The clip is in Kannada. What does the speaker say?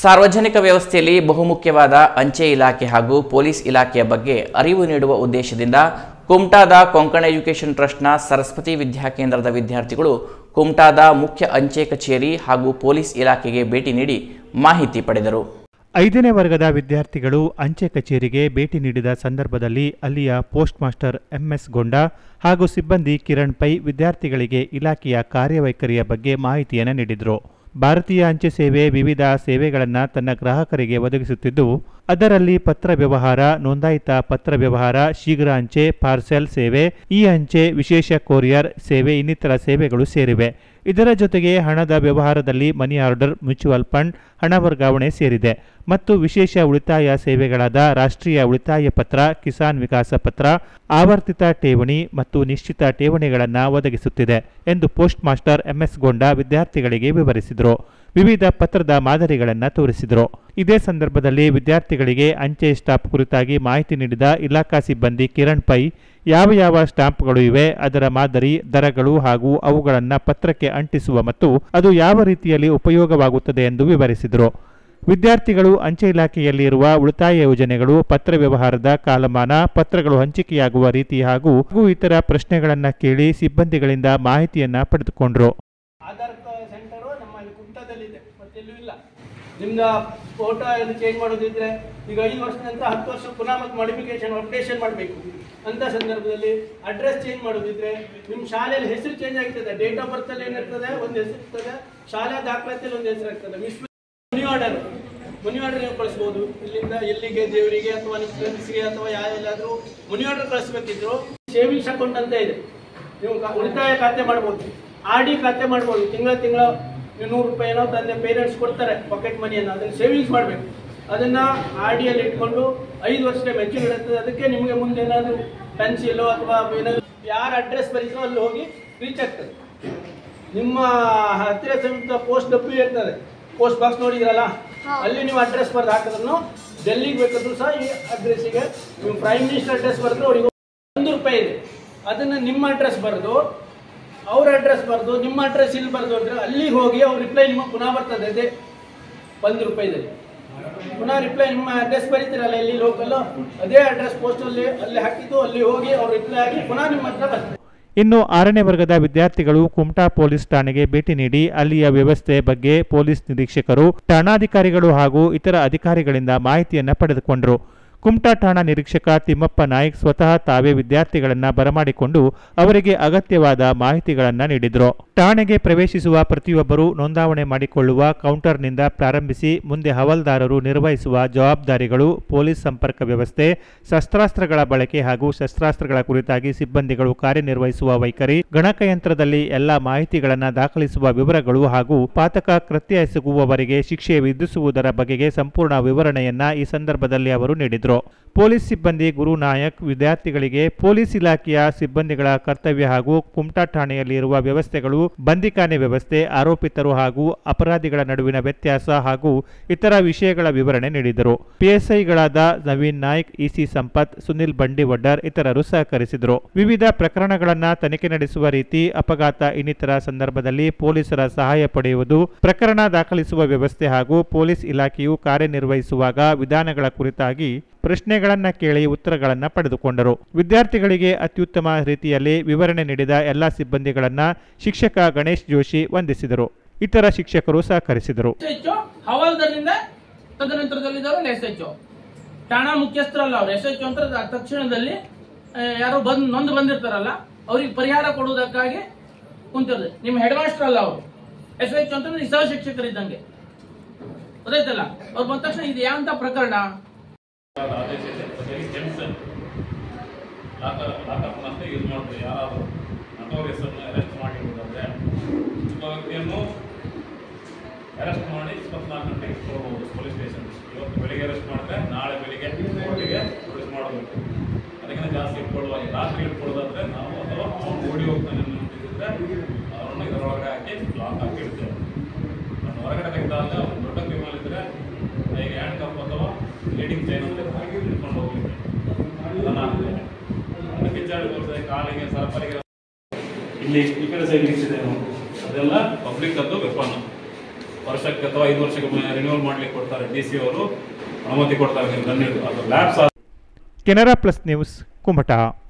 ಸಾರ್ವಜನಿಕ ವ್ಯವಸ್ಥೆಯಲ್ಲಿ ಬಹುಮುಖ್ಯವಾದ ಅಂಚೆ ಇಲಾಖೆ ಹಾಗೂ ಪೊಲೀಸ್ ಇಲಾಖೆಯ ಬಗ್ಗೆ ಅರಿವು ನೀಡುವ ಉದ್ದೇಶದಿಂದ ಕುಮ್ಟಾದ ಕೊಂಕಣ ಎಜುಕೇಷನ್ ಟ್ರಸ್ಟ್ನ ಸರಸ್ವತಿ ವಿದ್ಯಾಕೇಂದ್ರದ ವಿದ್ಯಾರ್ಥಿಗಳು ಕುಮ್ಟಾದ ಮುಖ್ಯ ಅಂಚೆ ಕಚೇರಿ ಹಾಗೂ ಪೊಲೀಸ್ ಇಲಾಖೆಗೆ ಭೇಟಿ ನೀಡಿ ಮಾಹಿತಿ ಪಡೆದರು ಐದನೇ ವರ್ಗದ ವಿದ್ಯಾರ್ಥಿಗಳು ಅಂಚೆ ಕಚೇರಿಗೆ ಭೇಟಿ ನೀಡಿದ ಸಂದರ್ಭದಲ್ಲಿ ಅಲ್ಲಿಯ ಪೋಸ್ಟ್ ಮಾಸ್ಟರ್ ಎಂಎಸ್ ಗೊಂಡ ಹಾಗೂ ಸಿಬ್ಬಂದಿ ಕಿರಣ್ ಪೈ ವಿದ್ಯಾರ್ಥಿಗಳಿಗೆ ಇಲಾಖೆಯ ಕಾರ್ಯವೈಖರಿಯ ಬಗ್ಗೆ ಮಾಹಿತಿಯನ್ನು ನೀಡಿದರು ಭಾರತೀಯ ಅಂಚೆ ಸೇವೆ ವಿವಿಧ ಸೇವೆಗಳನ್ನು ತನ್ನ ಗ್ರಾಹಕರಿಗೆ ಒದಗಿಸುತ್ತಿದ್ದು ಅದರಲ್ಲಿ ಪತ್ರ ವ್ಯವಹಾರ ನೋಂದಾಯಿತ ಪತ್ರ ವ್ಯವಹಾರ ಶೀಘ್ರ ಅಂಚೆ ಪಾರ್ಸೆಲ್ ಸೇವೆ ಇ ಅಂಚೆ ವಿಶೇಷ ಕೊರಿಯರ್ ಸೇವೆ ಇನ್ನಿತರ ಸೇವೆಗಳು ಸೇರಿವೆ ಇದರ ಜೊತೆಗೆ ಹಣದ ವ್ಯವಹಾರದಲ್ಲಿ ಮನಿ ಆರ್ಡರ್ ಮ್ಯೂಚುವಲ್ ಫಂಡ್ ಹಣ ವರ್ಗಾವಣೆ ಸೇರಿದೆ ಮತ್ತು ವಿಶೇಷ ಉಳಿತಾಯ ಸೇವೆಗಳಾದ ರಾಷ್ಟ್ರೀಯ ಉಳಿತಾಯ ಪತ್ರ ಕಿಸಾನ್ ವಿಕಾಸ ಪತ್ರ ಆವರ್ತಿತ ಠೇವಣಿ ಮತ್ತು ನಿಶ್ಚಿತ ಠೇವಣಿಗಳನ್ನು ಒದಗಿಸುತ್ತಿದೆ ಎಂದು ಪೋಸ್ಟ್ ಮಾಸ್ಟರ್ ಎಂಎಸ್ ಗೊಂಡ ವಿದ್ಯಾರ್ಥಿಗಳಿಗೆ ವಿವರಿಸಿದರು ವಿವಿಧ ಪತ್ರದ ಮಾದರಿಗಳನ್ನು ತೋರಿಸಿದರು ಇದೇ ಸಂದರ್ಭದಲ್ಲಿ ವಿದ್ಯಾರ್ಥಿಗಳಿಗೆ ಅಂಚೆ ಸ್ಟಾಂಪ್ ಕುರಿತಾಗಿ ಮಾಹಿತಿ ನೀಡಿದ ಇಲಾಖಾ ಸಿಬ್ಬಂದಿ ಕಿರಣ್ ಪೈ ಯಾವ ಯಾವ ಸ್ಟಾಂಪ್ಗಳು ಇವೆ ಅದರ ಮಾದರಿ ದರಗಳು ಹಾಗೂ ಅವುಗಳನ್ನು ಪತ್ರಕ್ಕೆ ಅಂಟಿಸುವ ಮತ್ತು ಅದು ಯಾವ ರೀತಿಯಲ್ಲಿ ಉಪಯೋಗವಾಗುತ್ತದೆ ಎಂದು ವಿವರಿಸಿದರು ವಿದ್ಯಾರ್ಥಿಗಳು ಅಂಚೆ ಇಲಾಖೆಯಲ್ಲಿ ಇರುವ ಉಳಿತಾಯ ಯೋಜನೆಗಳು ಪತ್ರ ವ್ಯವಹಾರದ ಕಾಲಮಾನ ಪತ್ರಗಳು ಹಂಚಿಕೆಯಾಗುವ ರೀತಿ ಹಾಗೂ ಹಾಗೂ ಇತರ ಪ್ರಶ್ನೆಗಳನ್ನು ಕೇಳಿ ಸಿಬ್ಬಂದಿಗಳಿಂದ ಮಾಹಿತಿಯನ್ನ ಪಡೆದುಕೊಂಡರು ಆಧಾರ್ ಸೆಂಟರು ನಮ್ಮ ಇಲ್ಲಿ ಕುಮಟಾದಲ್ಲಿದೆ ಮತ್ತೆಲ್ಲೂ ಇಲ್ಲ ನಿಮ್ದು ಫೋಟೋ ಎಲ್ಲ ಚೇಂಜ್ ಮಾಡೋದಿದ್ರೆ ಈಗ ಐದು ವರ್ಷದ ನಂತರ ಹತ್ತು ವರ್ಷ ಪುನಃ ಮತ್ತೆ ಮಾಡಿಫಿಕೇಶನ್ ಅಪ್ಡೇಷನ್ ಮಾಡಬೇಕು ಅಂತ ಸಂದರ್ಭದಲ್ಲಿ ಅಡ್ರೆಸ್ ಚೇಂಜ್ ಮಾಡೋದಿದ್ರೆ ನಿಮ್ಮ ಶಾಲೆಯಲ್ಲಿ ಹೆಸರು ಚೇಂಜ್ ಆಗ್ತದೆ ಡೇಟ್ ಆಫ್ ಬರ್ತ್ ಅಲ್ಲಿ ಏನಿರ್ತದೆ ಒಂದು ಹೆಸರು ಇರ್ತದೆ ಶಾಲಾ ದಾಖಲಾತಿಯಲ್ಲಿ ಒಂದು ಹೆಸರು ಆಗ್ತದೆ ವಿಶ್ವ ಮನಿ ಆರ್ಡರ್ ಮನಿ ಆರ್ಡರ್ ನೀವು ಕಳಿಸ್ಬೋದು ಇಲ್ಲಿಂದ ಎಲ್ಲಿಗೆ ದೇವರಿಗೆ ಅಥವಾ ನಿಮ್ಮ ಫ್ರೆಂಡ್ಸ್ಗೆ ಅಥವಾ ಯಾವೆಲ್ಲಾದ್ರೂ ಮನಿ ಆರ್ಡರ್ ಕಳಿಸ್ಬೇಕಿದ್ರು ಸೇವಿಂಗ್ಸ್ ಅಕೌಂಟ್ ಅಂತ ಇದೆ ನೀವು ಕ- ಉಳಿತಾಯ ಖಾತೆ ಮಾಡ್ಬೋದು ಆರ್ ಡಿ ಖಾತೆ ಮಾಡ್ಬೋದು ತಿಂಗಳ ತಿಂಗಳ ನೀವು ನೂರು ರೂಪಾಯಿ ಏನೋ ತಂದೆ ಪೇರೆಂಟ್ಸ್ ಕೊಡ್ತಾರೆ ಪಾಕೆಟ್ ಮನಿಯನ್ನು ಅದನ್ನು ಸೇವಿಂಗ್ಸ್ ಮಾಡಬೇಕು ಅದನ್ನ ಆರ್ ಡಿಯಲ್ಲಿ ಇಟ್ಕೊಂಡು ಐದು ವರ್ಷದ ಮೆಚೂರ್ ಇರುತ್ತದೆ ಅದಕ್ಕೆ ನಿಮಗೆ ಮುಂದೆ ಏನಾದರೂ ಪೆನ್ಸಿಲು ಅಥವಾ ಏನಾದರೂ ಯಾರ ಅಡ್ರೆಸ್ ಬರೀತೋ ಅಲ್ಲಿ ಹೋಗಿ ರೀಚ್ ಆಗ್ತದೆ ನಿಮ್ಮ ಹತ್ತಿರ ಸಮೇತ ಪೋಸ್ಟ್ ಡಬ್ಬಿ ಇರ್ತದೆ ಪೋಸ್ಟ್ ಬಾಕ್ಸ್ ನೋಡಿದ್ರಲ್ಲ ಅಲ್ಲಿ ನೀವು ಅಡ್ರೆಸ್ ಬರೆದು ಹಾಕಿದ್ರು ಡೆಲ್ಲಿಗೆ ಬೇಕಾದ್ರೂ ಸಹ ಈ ಅಡ್ರೆಸ್ಸಿಗೆ ನೀವು ಪ್ರೈಮ್ ಮಿನಿಸ್ಟರ್ ಅಡ್ರೆಸ್ ಬರೆದ್ರೆ ಅವ್ರಿಗೆ ಒಂದು ರೂಪಾಯಿ ಇದೆ ಅದನ್ನ ನಿಮ್ಮ ಅಡ್ರೆಸ್ ಬರೆದು ಅವ್ರ ಅಡ್ರೆಸ್ ಬರೆದು ನಿಮ್ಮ ಅಡ್ರೆಸ್ ಇಲ್ಲಿ ಬರೆದು ಅಂದ್ರೆ ಅಲ್ಲಿಗೆ ಹೋಗಿ ಅವ್ರ ರಿಪ್ಲೈ ನಿಮ್ಮ ಪುನಃ ಬರ್ತದೆ ಅದೇ ಒಂದು ರೂಪಾಯಿದಲ್ಲಿ ಪುನಃ ರಿಪ್ಲೈ ನಿಮ್ಮ ಅಡ್ರೆಸ್ ಬರೀತೀರಲ್ಲ ಇಲ್ಲಿ ಲೋಕಲ್ ಅದೇ ಅಡ್ರೆಸ್ ಪೋಸ್ಟಲ್ಲಿ ಅಲ್ಲಿ ಹಾಕಿದ್ದು ಅಲ್ಲಿ ಹೋಗಿ ಅವ್ರ ರಿಪ್ಲೈ ಆಗಿ ಪುನಃ ನಿಮ್ಮ ಹತ್ರ ಬರ್ತದೆ ಇನ್ನು ಆರನೇ ವರ್ಗದ ವಿದ್ಯಾರ್ಥಿಗಳು ಕುಮಟಾ ಪೊಲೀಸ್ ಠಾಣೆಗೆ ಭೇಟಿ ನೀಡಿ ಅಲ್ಲಿಯ ವ್ಯವಸ್ಥೆ ಬಗ್ಗೆ ಪೊಲೀಸ್ ನಿರೀಕ್ಷಕರು ಠಾಣಾಧಿಕಾರಿಗಳು ಹಾಗೂ ಇತರ ಅಧಿಕಾರಿಗಳಿಂದ ಮಾಹಿತಿಯನ್ನ ಪಡೆದುಕೊಂಡರು ಕುಮಟಾ ಠಾಣಾ ನಿರೀಕ್ಷಕ ತಿಮ್ಮಪ್ಪ ನಾಯ್ಕ್ ಸ್ವತಃ ತಾವೇ ವಿದ್ಯಾರ್ಥಿಗಳನ್ನ ಬರಮಾಡಿಕೊಂಡು ಅವರಿಗೆ ಅಗತ್ಯವಾದ ಮಾಹಿತಿಗಳನ್ನ ನೀಡಿದರು ಠಾಣೆಗೆ ಪ್ರವೇಶಿಸುವ ಪ್ರತಿಯೊಬ್ಬರು ನೋಂದಾವಣೆ ಮಾಡಿಕೊಳ್ಳುವ ಕೌಂಟರ್ನಿಂದ ಪ್ರಾರಂಭಿಸಿ ಮುಂದೆ ಹವಲ್ದಾರರು ನಿರ್ವಹಿಸುವ ಜವಾಬ್ದಾರಿಗಳು ಪೊಲೀಸ್ ಸಂಪರ್ಕ ವ್ಯವಸ್ಥೆ ಶಸ್ತ್ರಾಸ್ತ್ರಗಳ ಬಳಕೆ ಹಾಗೂ ಶಸ್ತ್ರಾಸ್ತ್ರಗಳ ಕುರಿತಾಗಿ ಸಿಬ್ಬಂದಿಗಳು ಕಾರ್ಯನಿರ್ವಹಿಸುವ ವೈಖರಿ ಗಣಕಯಂತ್ರದಲ್ಲಿ ಎಲ್ಲ ಮಾಹಿತಿಗಳನ್ನು ದಾಖಲಿಸುವ ವಿವರಗಳು ಹಾಗೂ ಪಾತಕ ಕೃತ್ಯ ಎಸಗುವವರಿಗೆ ಶಿಕ್ಷೆ ವಿಧಿಸುವುದರ ಬಗೆಗೆ ಸಂಪೂರ್ಣ ವಿವರಣೆಯನ್ನ ಈ ಸಂದರ್ಭದಲ್ಲಿ ಅವರು ನೀಡಿದರು ಪೊಲೀಸ್ ಸಿಬ್ಬಂದಿ ಗುರು ನಾಯಕ್ ವಿದ್ಯಾರ್ಥಿಗಳಿಗೆ ಪೊಲೀಸ್ ಇಲಾಖೆಯ ಸಿಬ್ಬಂದಿಗಳ ಕರ್ತವ್ಯ ಹಾಗೂ ಕುಮಟಾ ಠಾಣೆಯಲ್ಲಿ ಇರುವ ವ್ಯವಸ್ಥೆಗಳು ಬಂದಿಖಾನೆ ವ್ಯವಸ್ಥೆ ಆರೋಪಿತರು ಹಾಗೂ ಅಪರಾಧಿಗಳ ನಡುವಿನ ವ್ಯತ್ಯಾಸ ಹಾಗೂ ಇತರ ವಿಷಯಗಳ ವಿವರಣೆ ನೀಡಿದರು ಪಿಎಸ್ಐಗಳಾದ ನವೀನ್ ನಾಯ್ಕ್ ಇಸಿ ಸಂಪತ್ ಸುನಿಲ್ ಬಂಡಿವಡ್ಡರ್ ಇತರರು ಸಹಕರಿಸಿದರು ವಿವಿಧ ಪ್ರಕರಣಗಳನ್ನ ತನಿಖೆ ನಡೆಸುವ ರೀತಿ ಅಪಘಾತ ಇನ್ನಿತರ ಸಂದರ್ಭದಲ್ಲಿ ಪೊಲೀಸರ ಸಹಾಯ ಪಡೆಯುವುದು ಪ್ರಕರಣ ದಾಖಲಿಸುವ ವ್ಯವಸ್ಥೆ ಹಾಗೂ ಪೊಲೀಸ್ ಇಲಾಖೆಯು ಕಾರ್ಯನಿರ್ವಹಿಸುವಾಗ ವಿಧಾನಗಳ ಕುರಿತಾಗಿ ಪ್ರಶ್ನೆಗಳನ್ನ ಕೇಳಿ ಉತ್ತರಗಳನ್ನ ಪಡೆದುಕೊಂಡರು ವಿದ್ಯಾರ್ಥಿಗಳಿಗೆ ಅತ್ಯುತ್ತಮ ರೀತಿಯಲ್ಲಿ ವಿವರಣೆ ನೀಡಿದ ಎಲ್ಲ ಸಿಬ್ಬಂದಿಗಳನ್ನ ಶಿಕ್ಷಕ ಗಣೇಶ್ ಜೋಶಿ ವಂದಿಸಿದರು ಇತರ ಶಿಕ್ಷಕರು ಸಹಕರಿಸಿದರು ಎಸ್ ಹವಾಲ್ದಾರ್ನಿಂದ ತದನಂತರದಲ್ಲಿದ್ದವರು ಎಸ್ ಎಚ್ ಠಾಣಾ ಮುಖ್ಯಸ್ಥರಲ್ಲ ಅವ್ರು ಎಸ್ ಎಚ್ ಅಂತ ತ- ತಕ್ಷಣದಲ್ಲಿ ಆ, ಯಾರೋ ಬಂದ್ ನೊಂದು ಬಂದಿರ್ತಾರಲ್ಲ ಅವ್ರಿಗೆ ಪರಿಹಾರ ಕೊಡುವುದಕ್ಕಾಗಿ ಕುಂತಿರ್ತದೆ ನಿಮ್ಮ ಹೆಡ್ ಮಾಸ್ಟರ್ ಅಲ್ಲ ಅವರು ಎಸ್ ಎಚ್ ಅಂತಂದ್ರೆ ಸಹ ಶಿಕ್ಷಕರಿದ್ದಂಗೆ ಗೊತ್ತಾಯ್ತಲ್ಲ ಅವ್ರು ಬಂದ ತಕ್ಷಣ ಇದು ಯಾವ ಪ್ರಕರಣ ಆದೇಶ ಇದೆ ಬದಲಿಗೆ ಜೆಮ್ಸನ್ ಲಾಕರ್ ಲಾಕರ್ನಂತೆ ಯೂಸ್ ಮಾಡ್ತಾರೆ ಯಾರಾದರೂ ನಟೋರಿಯಸನ್ನು ಅರೆಸ್ಟ್ ಮಾಡಿರುವುದಾದ್ರೆ ಒಬ್ಬ ವ್ಯಕ್ತಿಯನ್ನು ಅರೆಸ್ಟ್ ಮಾಡಿ ಇಪ್ಪತ್ನಾಲ್ಕು ಗಂಟೆಗೆ ಕೊಡ್ಬೋದು ಪೊಲೀಸ್ ಸ್ಟೇಷನ್ ಇವತ್ತು ಬೆಳಿಗ್ಗೆ ಅರೆಸ್ಟ್ ಮಾಡಿದ್ರೆ ನಾಳೆ ಬೆಳಿಗ್ಗೆ ಕೋರ್ಟಿಗೆ ಪ್ರೊಡ್ಯೂಸ್ ಮಾಡಬೇಕು ಅದಕ್ಕಿಂತ ಜಾಸ್ತಿ ಇಟ್ಕೊಳ್ಳುವ ರಾತ್ರಿ ಇಟ್ಕೊಳ್ಳೋದಾದ್ರೆ ನಾವು ಅಥವಾ ಅವನು ಓಡಿ ಹೋಗ್ತಾನೆ ಅಂತಿದ್ರೆ ಅವರನ್ನು ಇದರೊಳಗಡೆ ಹಾಕಿ ಲಾಕ್ ಹಾಕಿ ಇಡ್ತೇವೆ ಅವ್ನು ಹೊರಗಡೆ ತೆಗೆದಾಗ ಅವ್ನು ದೊಡ್ಡ ಕ್ರಿಮಿನಲ್ ಇದ್ರೆ ಈಗ ಹ್ಯಾಂಡ್ ಕಪ್ ಅಥವಾ ಲೀಡಿಂಗ್ ಚೈನ್ ಅಂತ ಹಾಕಿ ಹಿಡ್ಕೊಂಡು ಹೋಗ್ಲಿಕ್ಕೆ ಅದನ್ನ ಹಾಕ್ತೇವೆ ಅದಕ್ಕೆ ಕಿಚ್ಚಾಡಿ ಬರ್ತದೆ ಕಾಲಿಗೆ ಸರಪರಿಗೆ ಇಲ್ಲಿ ಈ ಕಡೆ ಸೈಡ್ ಇದೆ ಅದೆಲ್ಲ ಪಬ್ಲಿಕ್ ಅದು ವೆಪನ್ ವರ್ಷಕ್ಕೆ ಅಥವಾ ಐದು ವರ್ಷಕ್ಕೆ ರಿನ್ಯೂವಲ್ ಮಾಡ್ಲಿಕ್ಕೆ ಕೊಡ್ತಾರೆ ಡಿ ಸಿ ಅವರು ಅನುಮತಿ ಕೊಡ್ತಾರೆ ನೀವು ಗನ್ ಹಿಡ್ದು. ಅದು labs Canara plus news Kumta